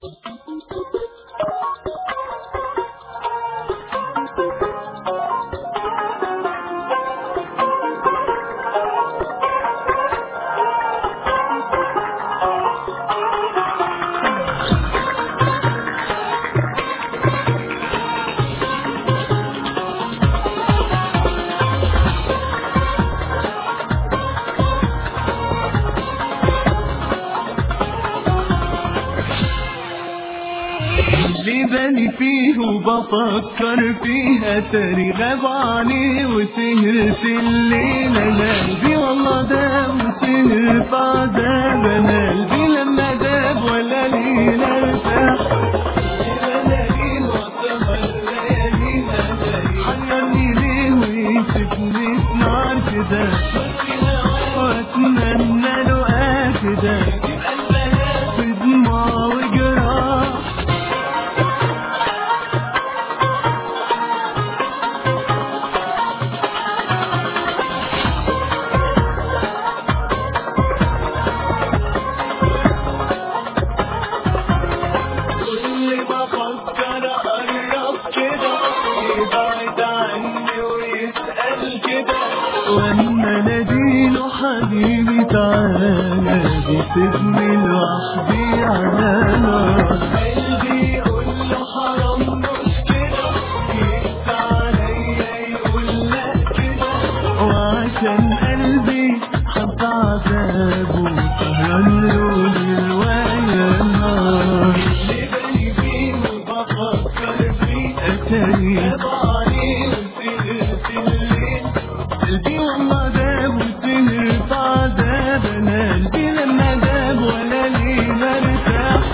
اللي بالي فيه وبفكر فيها تاري غاب عليه وسهرت الليلة أنا قلبي والله داب وسهر في عذاب أنا قلبي لما داب ولا ليلة ارتاح حيرني ليه ويسيبني في نار كده واتمنى له كده في دموع وجراح كل ما افكر اقرب كده يبعد عني ويسأل كده واما ناديله حبيبي تعالى بيسيبني لوحدي على نار قلبي يقول له حرام مش كده يقسى عليا يقول لا كده وعشان قلبي حب عذابه سهران له للويا النار اللي بالي فيه وبفكر فيه أتاري عليه وسهرت الليل قلبي والله داب وسهر في عذاب أنا قلبي لما داب ولا ليلة ارتاح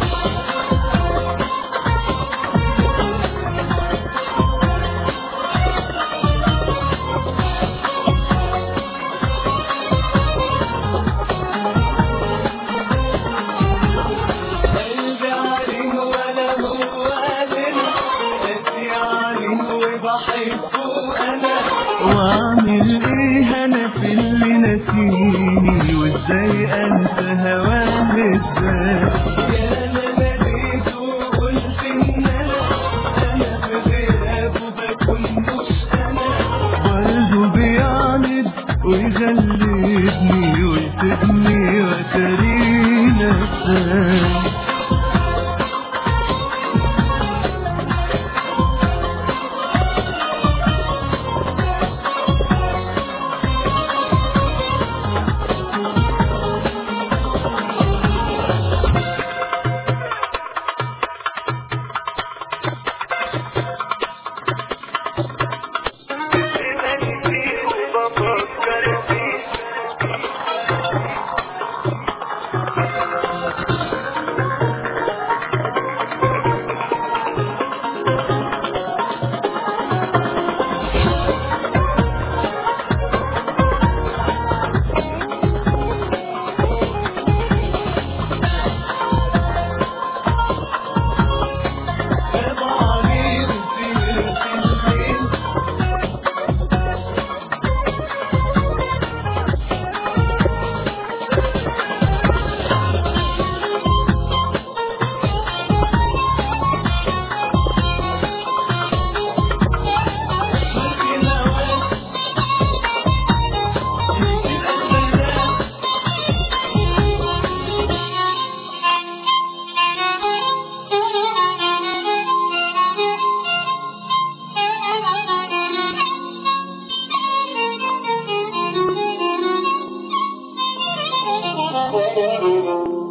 قلبي عليه ولا هو علينا ناسي عليه وبحبه انا واعمل ايه انا في اللي ناسيني وازاي انسى هواه ازاي يا انا ناديته وقلت ان انا انا في غيابه بكون مش انا برضه بيعند ويغلبني ويسيبني وتري نفسي Thank you.